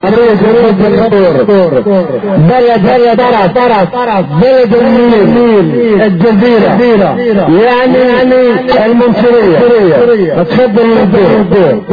أمرية جنوب الخطور بلد بلد طرف طرف طرف بلد النيل الجزيرة يعني يعني المنصورية تفضل الدور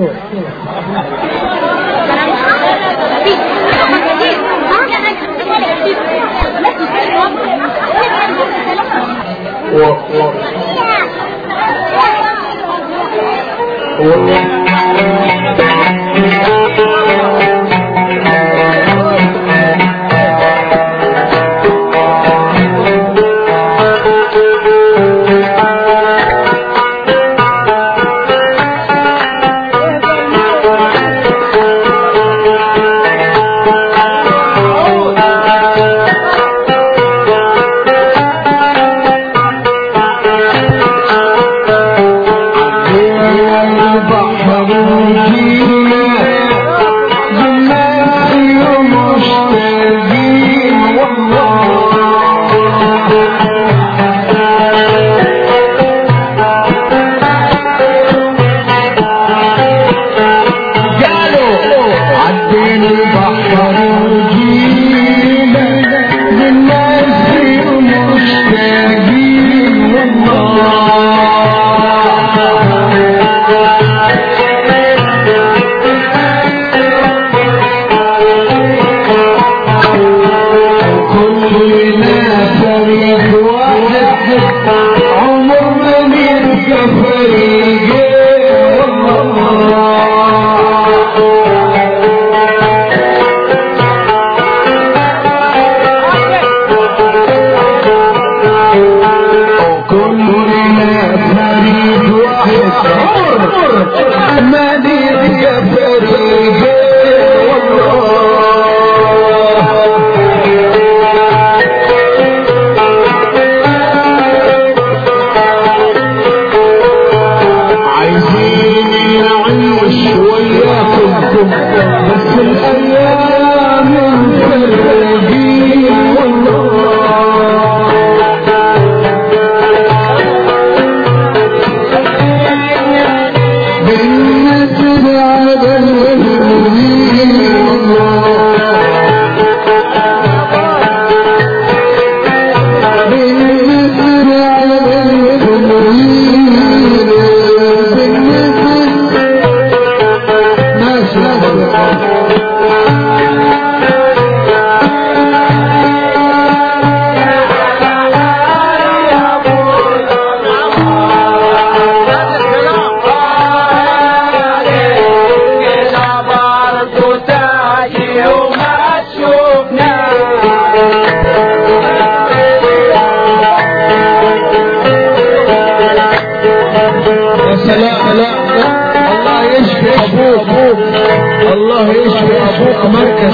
الله يشفي ابوك مركز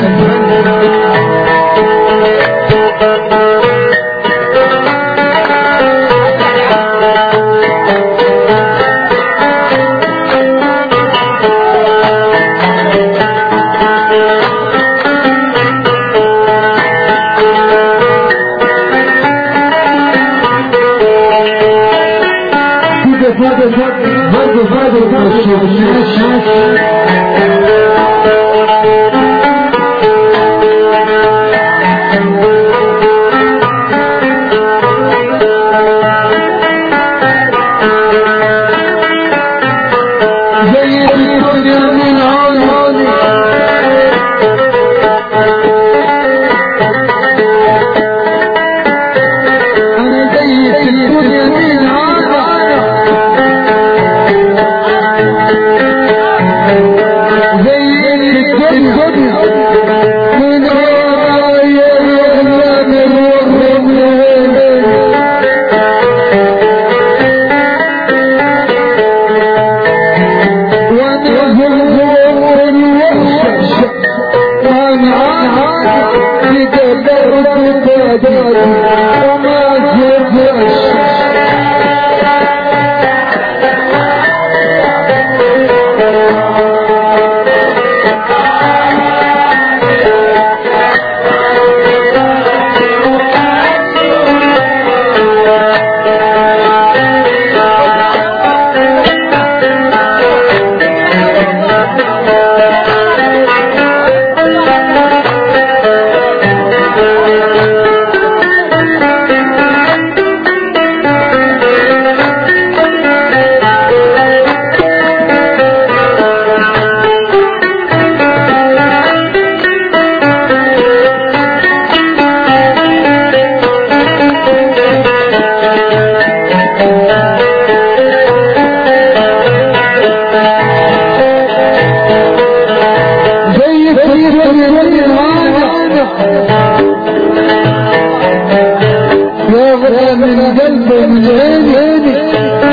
الفن برضه فاضل زي الدنيا من عوني انا زي الدنيا من عوني زي الدنيا من الدنيا معانا يغرى من قلبه من عيني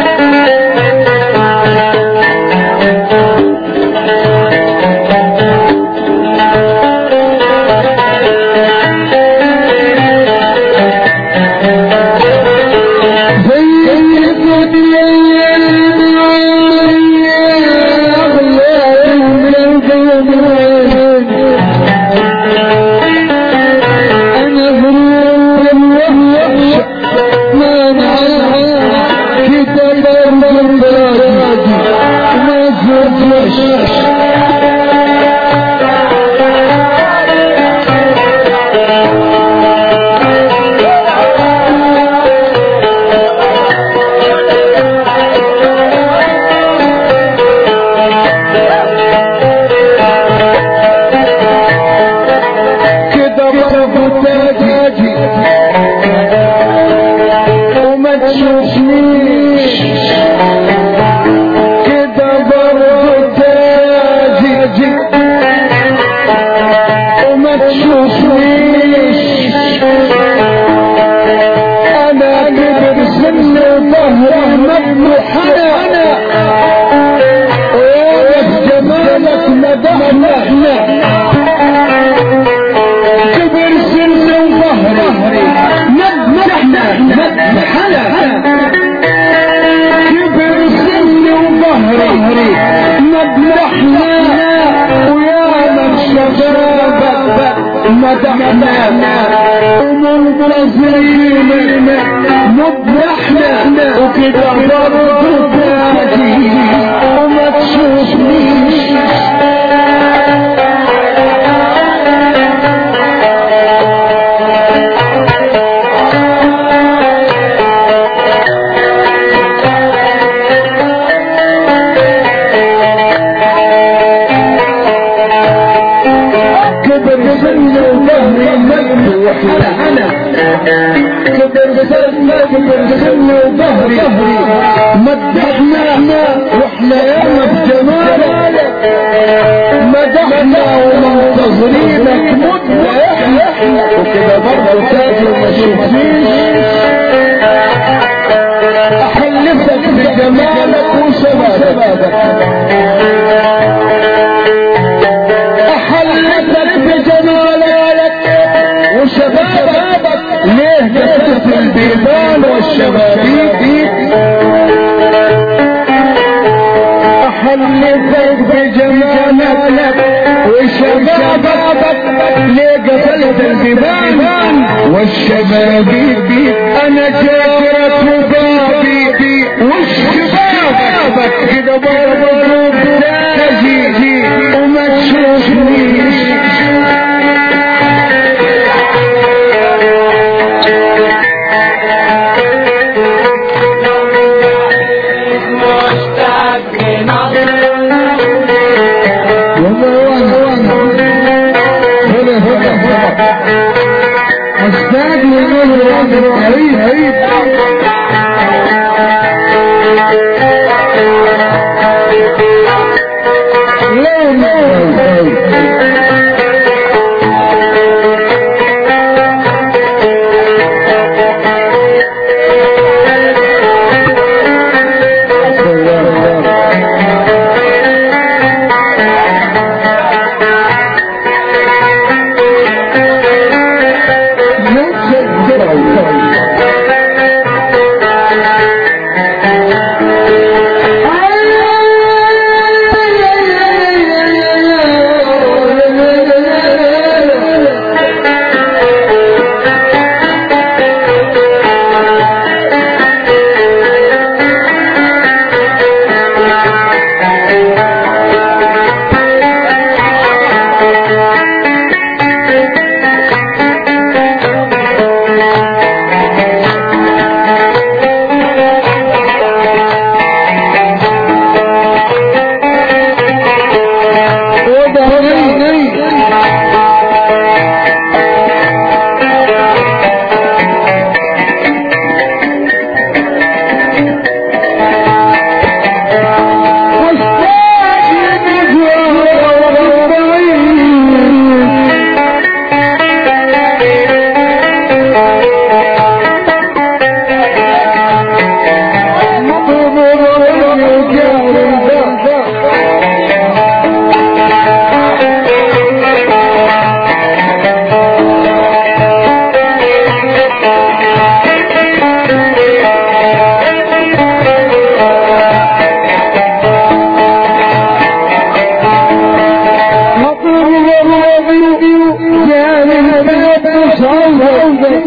زي الدنيا أغلى من القلب أنا غرور وحش ما نعلم كده برد ما زرتش كده برضه تاجي وما تشوفنيش كده برضه تاجي وما تشوفنيش انا كبر سن ظهري مفتوح انا ويا جمالك مدحنا كبر سن وظهري مدحنا مدحنا كبر سن وظهري مدحنا ويا من شبابك مدحنا ومنتظرين مدحنا وكده برضه تاجي وما تشوفنيش كبر سن وظهري مفتوح انا كبر سن كبر سن وظهري مدحنا واحنا ياما بجمالك مدحنا ومنتظرينك مدة وكده برضه تاجي وما شفتنيش احلفك بجمالك وشبابك احلفك بجمالك وشبابك ليه كسرت البيبان والشبابيك احلفك بجمالك وشبابك ليه قفلت البيبان والشبابيك انا جاكرك وبابي والشبابك كده برضه تجي وما تشوفنيش وما وانا هنا هنا مشتاق لنور الوطن عيد عيد لو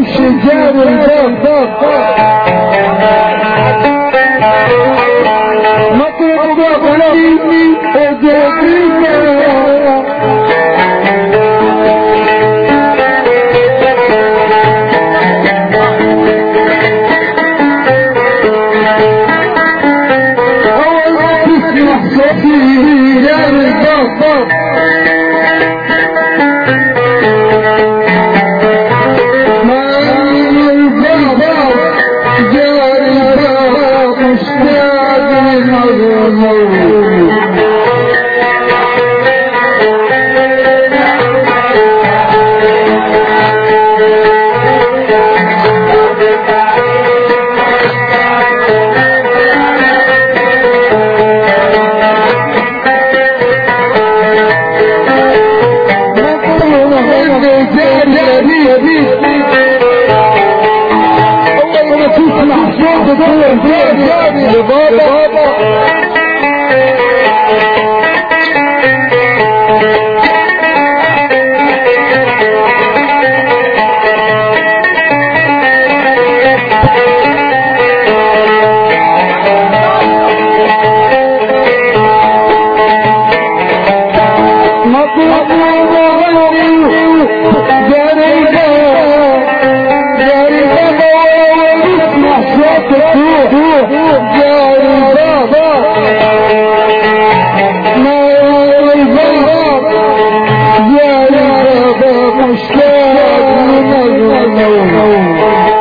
تمشي جاري الباب مطلب غني ودرينا تسمح صوتي جاري الباب تسمع صوت بابا مطلب غني جريدة جريدة اسمع صوت جريدة ما الباب جريدة مشتاق من الغنوم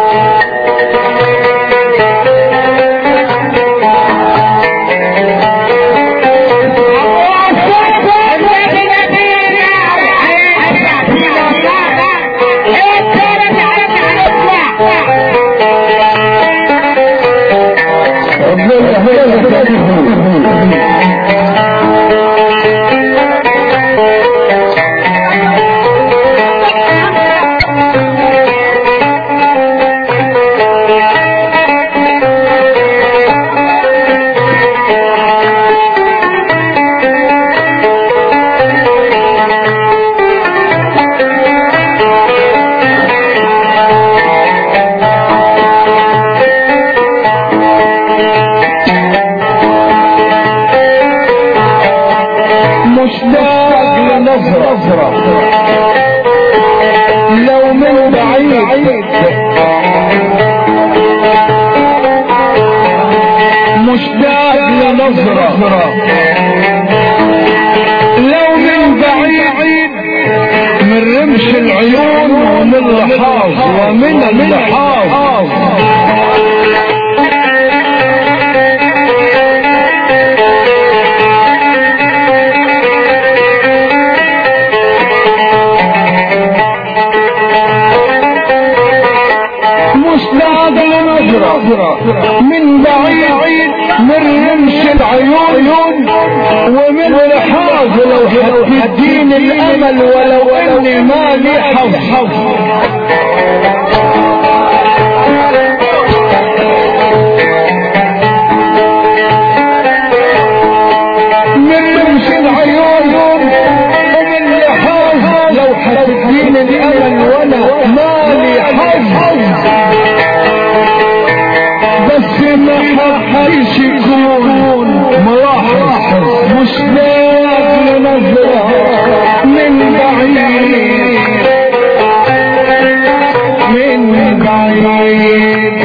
مشتاق لنظرة لو من بعيد مشتاق لنظرة لو من بعيد من رمش العيون ومن اللحاظ ومن اللحاظ مشتاق لنظرة من بعيد من رمش العيون ومن لحاظ لو هتدين الامل ولو اني ما لي حظ من رمش العيون ومن لحاظ لو هتدين الامل ولا ما لي حظ بس ما حدش يكون ملاحظ مشتاق لنظرة من بعيد من بعيد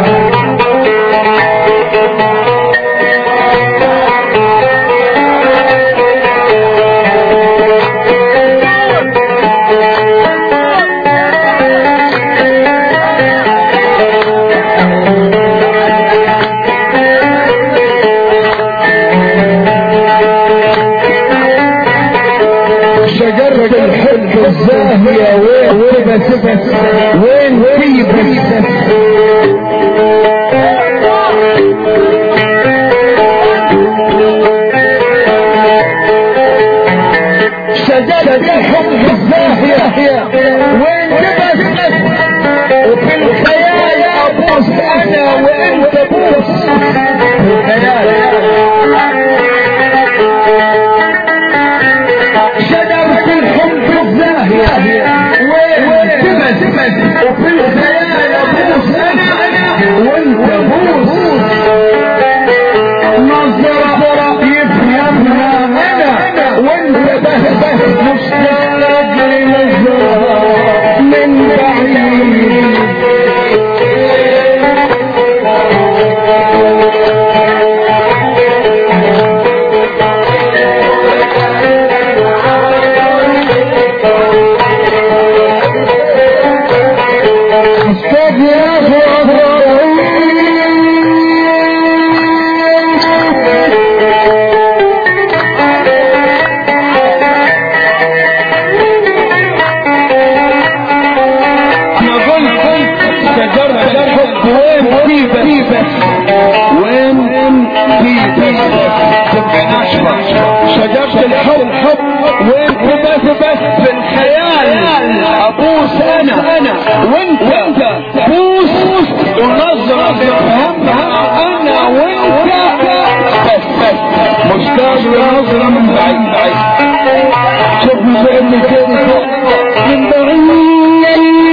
شجرة الحب الزاهية وين وين بس وين في بس شجرة الحب الزاهية وين بس وفي الخيال ابوس انا وانت بوس في الخيال شجرة الحب الزاهية وين تبس وفي الخيال ابوس انا انا وانت بوس ونظرة تفهمها انا وانت بس بس مشتاق لنظرة من بعيد بعيد شوف زي كده من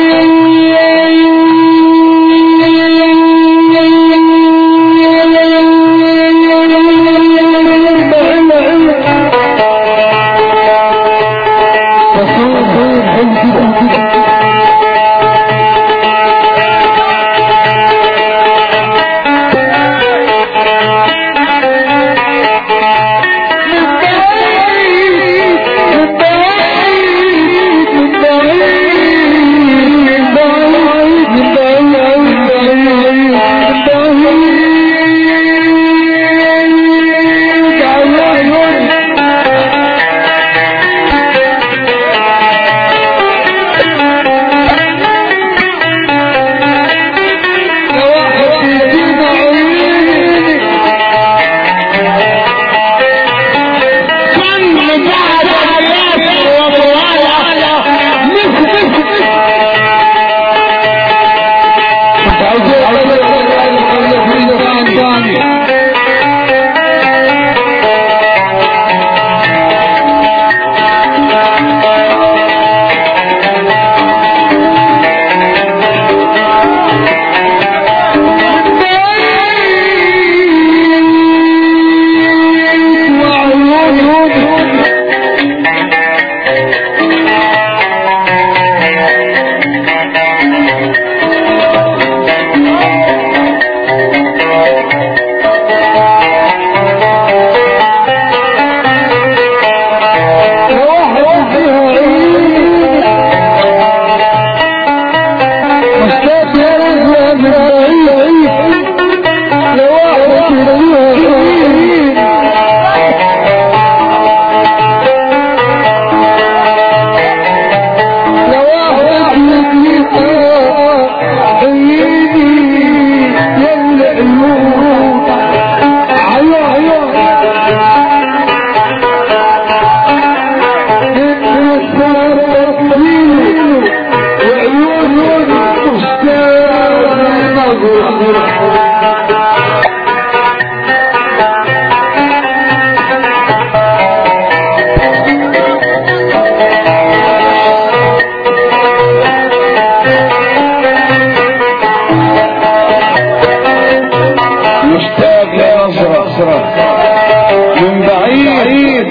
من بعيد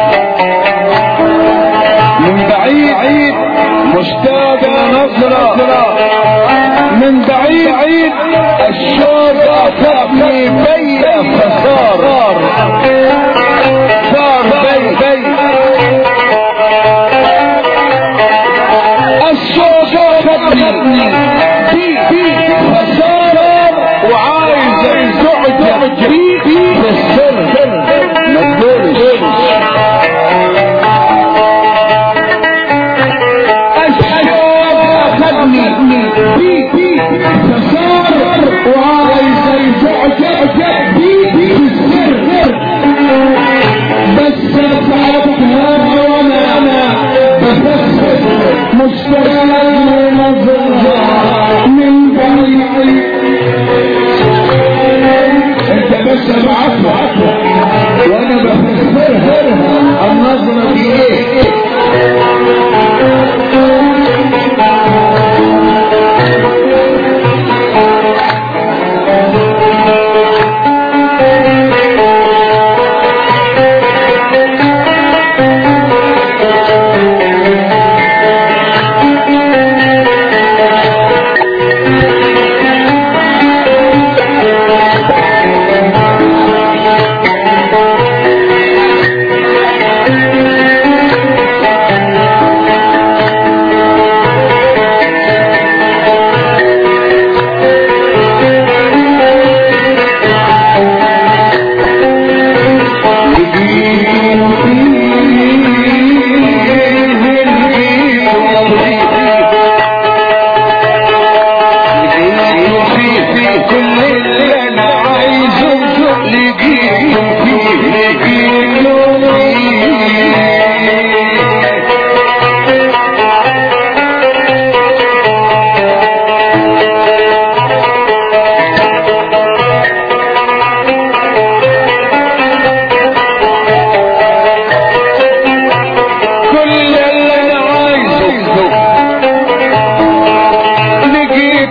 من بعيد مشتاق لنظرة من بعيد الشوق أخذني بي فصار صار بي بي الشوق أخذني بي بي فصار وعايز يزعج بي في السر ما تقولش الشوق أخذني بي بي فصار وعايز يزعج بي في السر بس تعبتها وانا انا بفسر مشتاق لنظرها من بعيد انت بس ابعثها وانا بفسرها النظرة دي ايه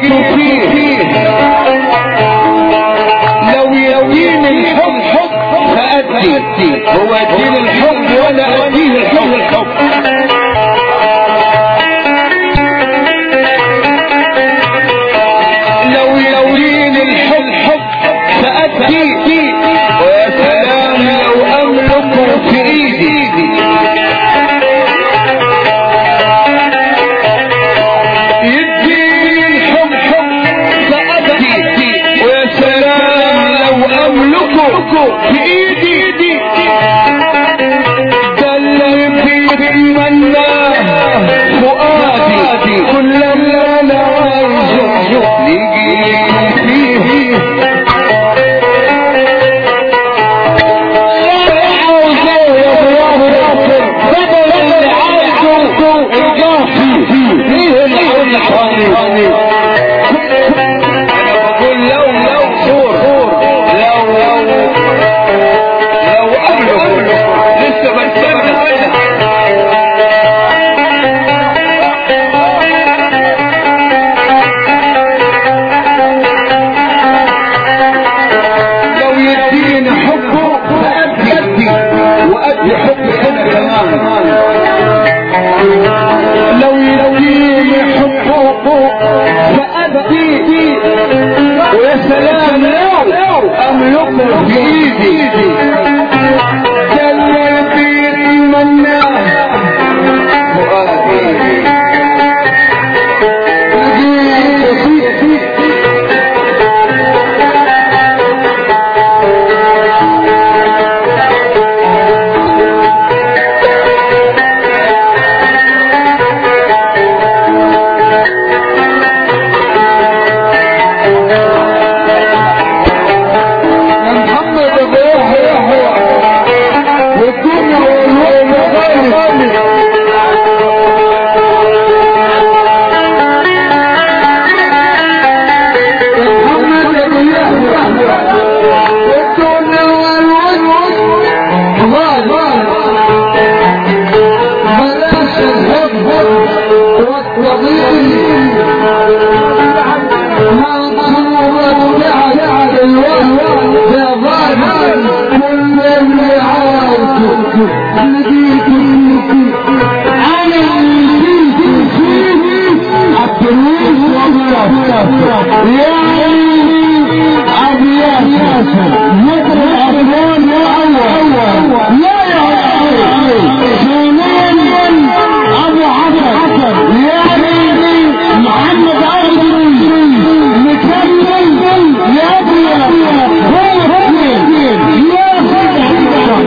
فيه لو يدين الحب حب فأدي هو يدين الحب ولا أديه الحب الحب لو يدين الحب حب فأدي ويا سلام لو أملك في إيدي يديني الحب حب فأبكي ويا سلام لو أملكه في إيدي ده اللي بيتمنى فؤادي كل اللي أنا عايزه يجي فيه عاوزه يا ضياء ناصر بدل اللي عايزه الجافي فيه الحل حوالي انا بقول لو لو صور لو لو لو قبله لسه بستنى لو يديني حبه فأدي وأدي حبي أنا كمان لو يديني حبه فأدي ويا سلام لو أملكه في إيدي ده اللي بيتمناه فؤادي محمد ابو يحيى يحيى والدنيا والمغالي محمد ابو يحيى والدنيا والوجه بلاش الحب والتضييع ابو حسن يعني محمد عبد مكمل يا ابني هو اثنين يا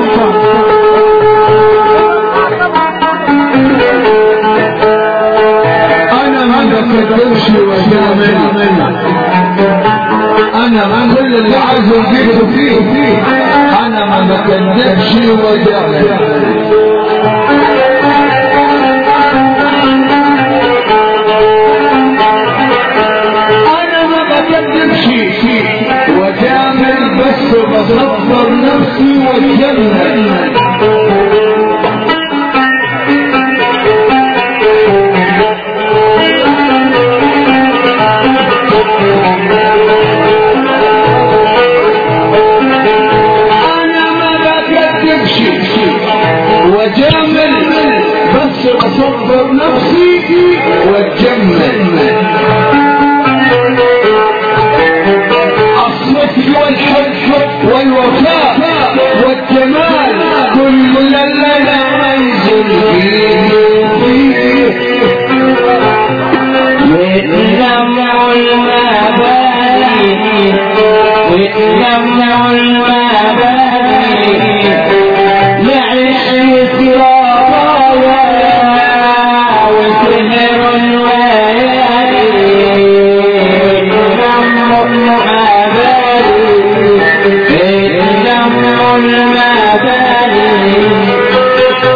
انا ما بكذبش وجامل انا ما كل اللي عايزه جبته فيه انا ما بكذبش وجامل انا ما بكذبش وجامل بس بصبر نفسي واتجنن انا ما بكذبش وجامل بس بصبر نفسي واتجمل الصدق والحب والوفاء والجمال كل اللي منزل فيه ويتجمع المبادئ ويتجمع المبادئ يعيش الصراطايا وسهر الليالي ويتجمع المبادئ ويتجمع المبادئ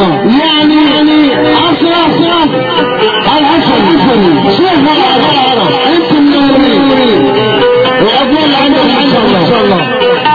يعني يعني أصرف الحسن شيخ العرب أنت المنورين وأقول عنك إن شاء الله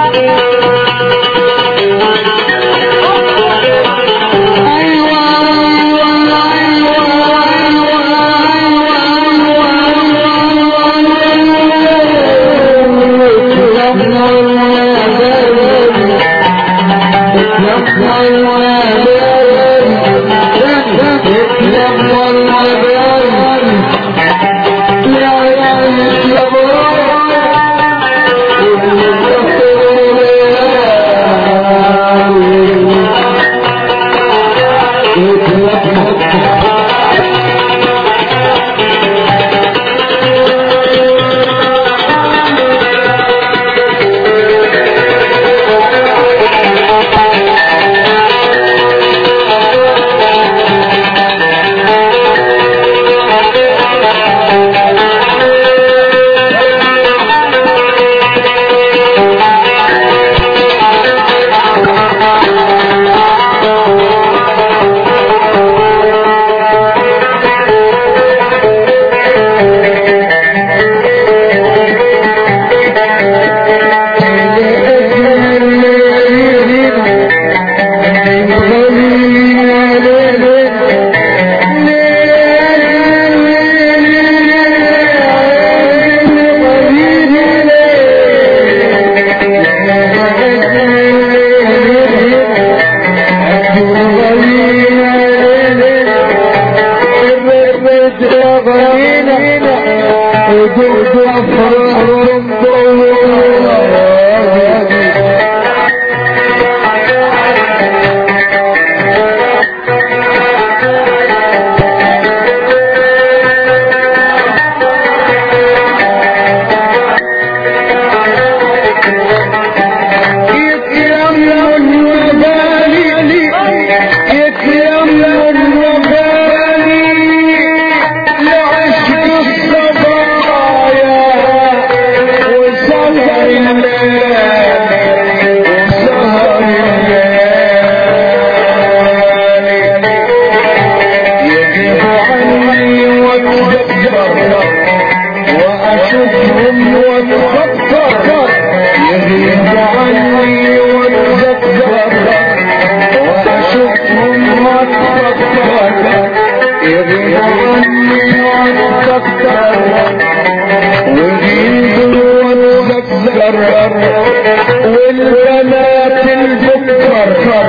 والبنات البكر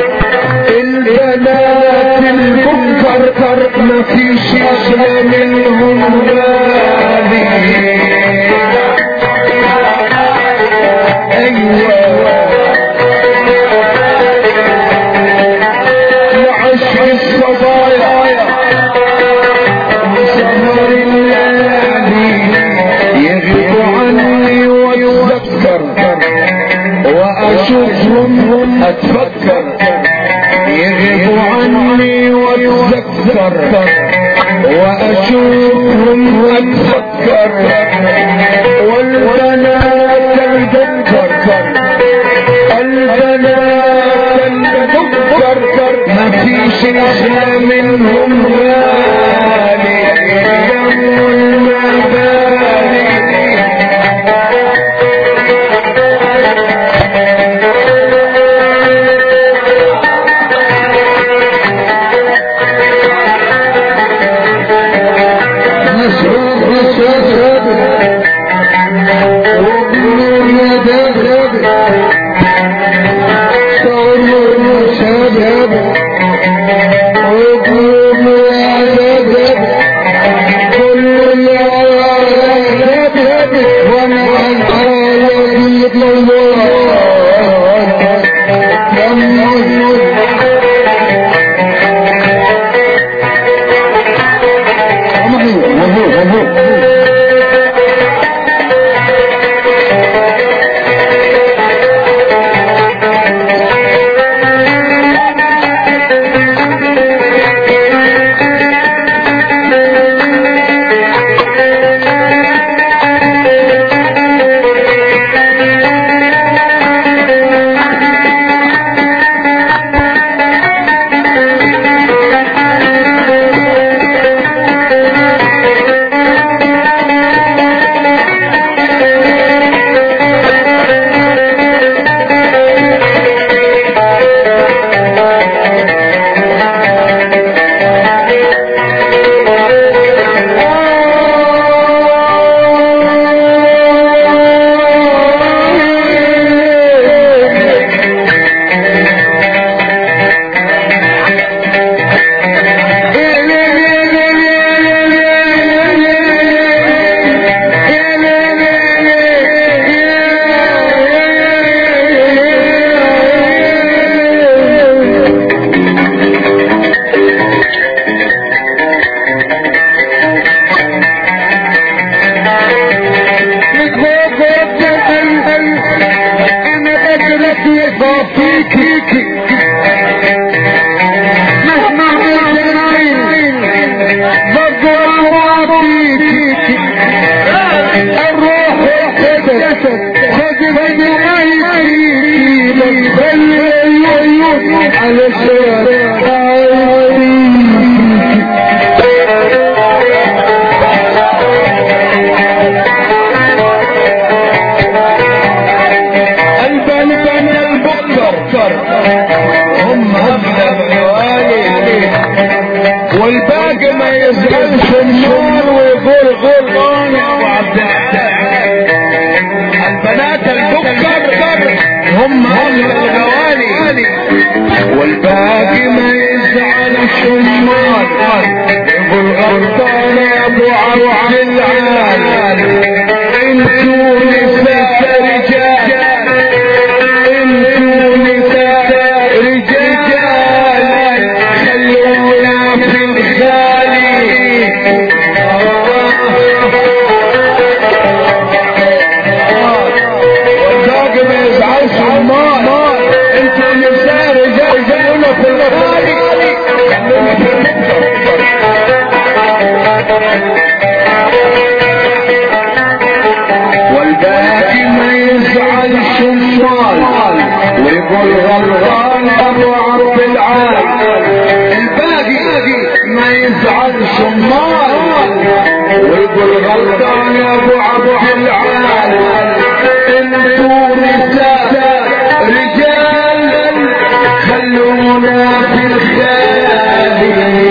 البنات البكر ما فيش احلى منهم غالي ايوه العشق الصبايا سهر الليالي يغيب عني واتذكر واشوفهم اتفكر يغيب عني واتذكر واشوفهم اتفكر والبنات البكر البنات البكر ما فيش احلى منهم غالي دم المبالي نشرب نشرب وابنور يا دهب صور شباب وابنور والباقي ما يزعلش النار ويقول غلطان يا ابو عبد العال البنات البكر هم اغلى الغوالي والباقي ما يزعلش النار يقول غلطان يا ابو عبد العال انتوا نساء رجال انتوا نساء رجال خلونا في الخالي والباقي ما يزعلش النار انتوا نساء رجال خلونا في الخالي خلونا في والباقي ما يزعلش النار ويقول غلطان ابو عبد العال الباقي ما يزعلش النار ويقول غلطان يا ابو عبد العال انتوا نساء رجال خلونا في الخالي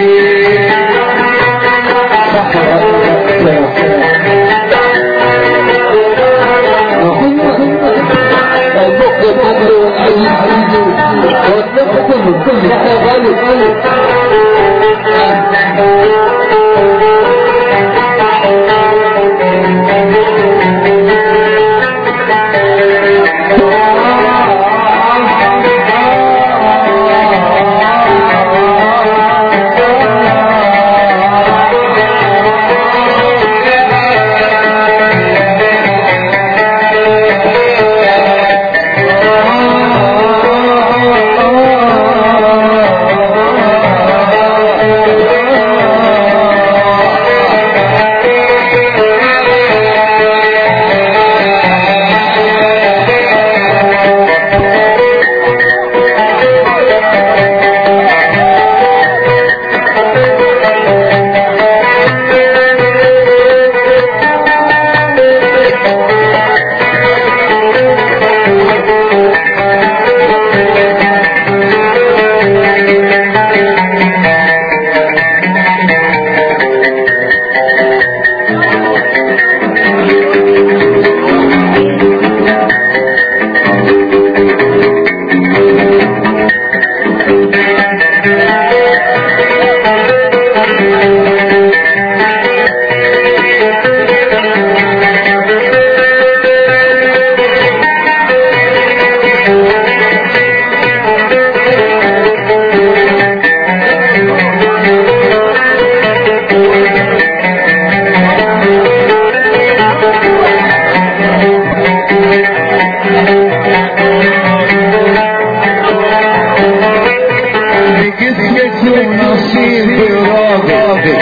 بجسمك نصيب راضي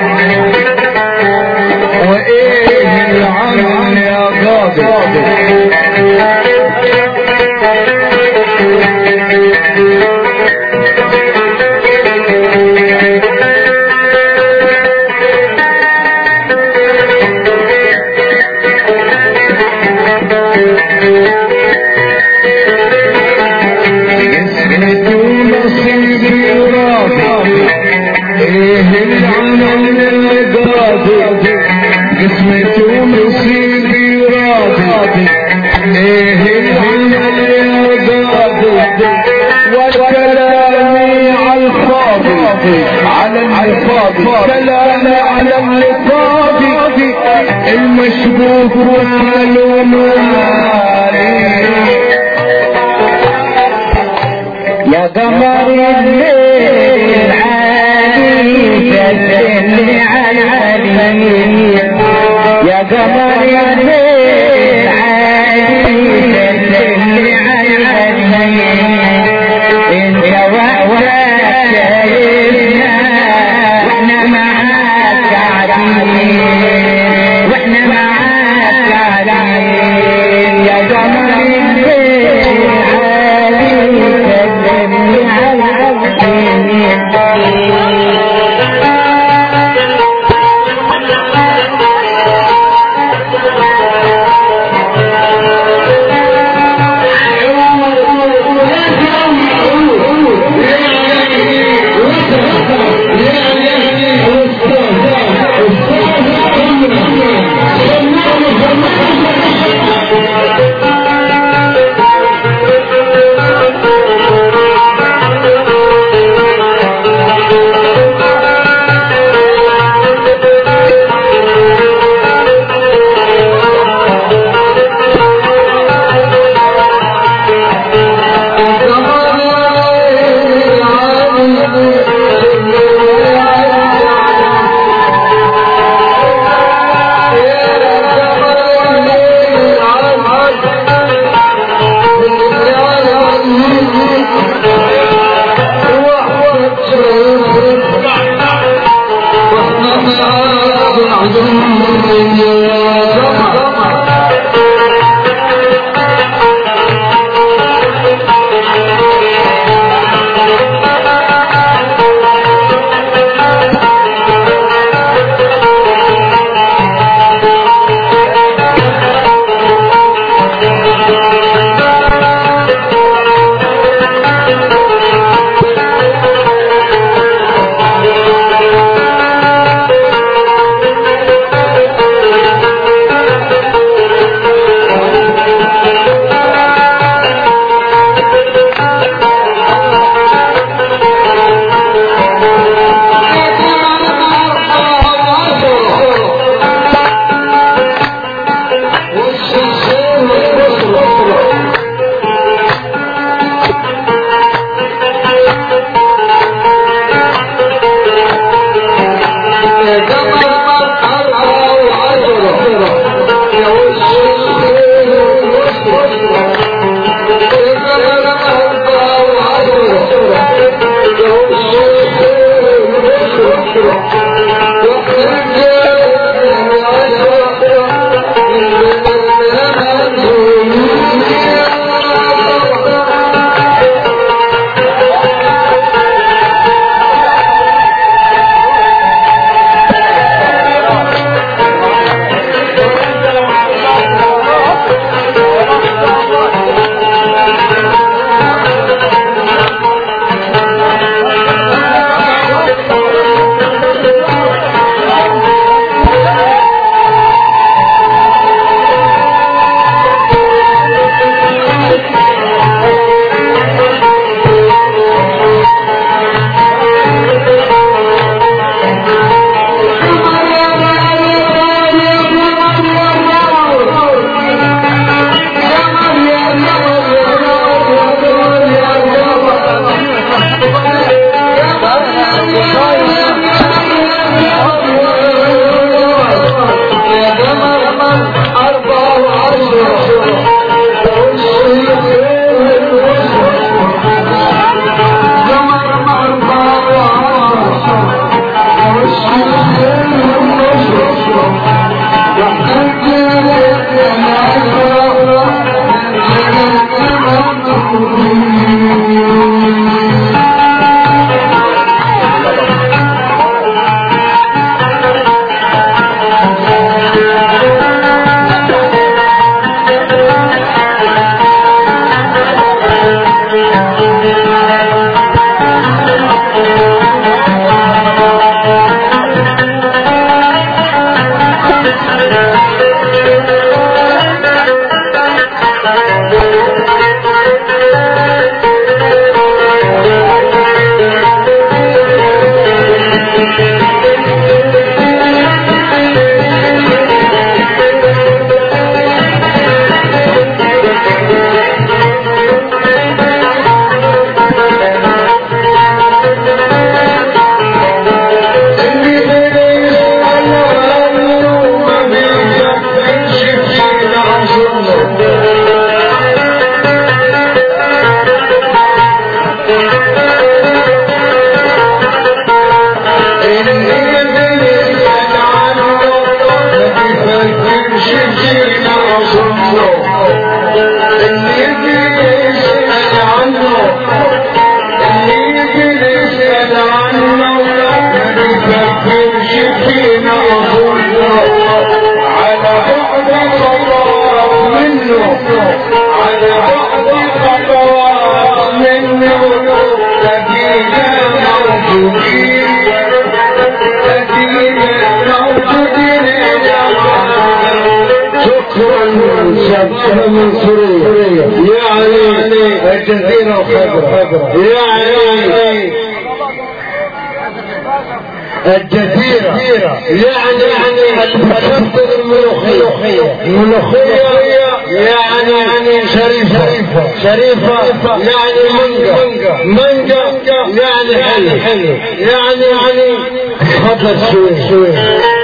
وايه العمل يا قاضي جسمك نصيب راضي ايه العمل اللي قاضي جسمك نصيب راضي ايه العمل اللي قاضي وكلامي على الفاضي على الفاضي كلامي على الفاضي المشبوك وماله مالي يا قمر الليل عالي سلمني على العلي يا قمر الليل عالي سلمني على العلي انت وحدك شايفنا واحنا معاك قاعدين واحنا معاك قاعدين يا قمر الليل عالي سلمني على العلي من سوريا يعني الجزيرة الخضراء يعني الجزيرة يعني يعني المخفض الملوخية الملوخية يعني يعني شريفة شريفة يعني منقى منقى يعني حلو يعني يعني خطر شوي شوي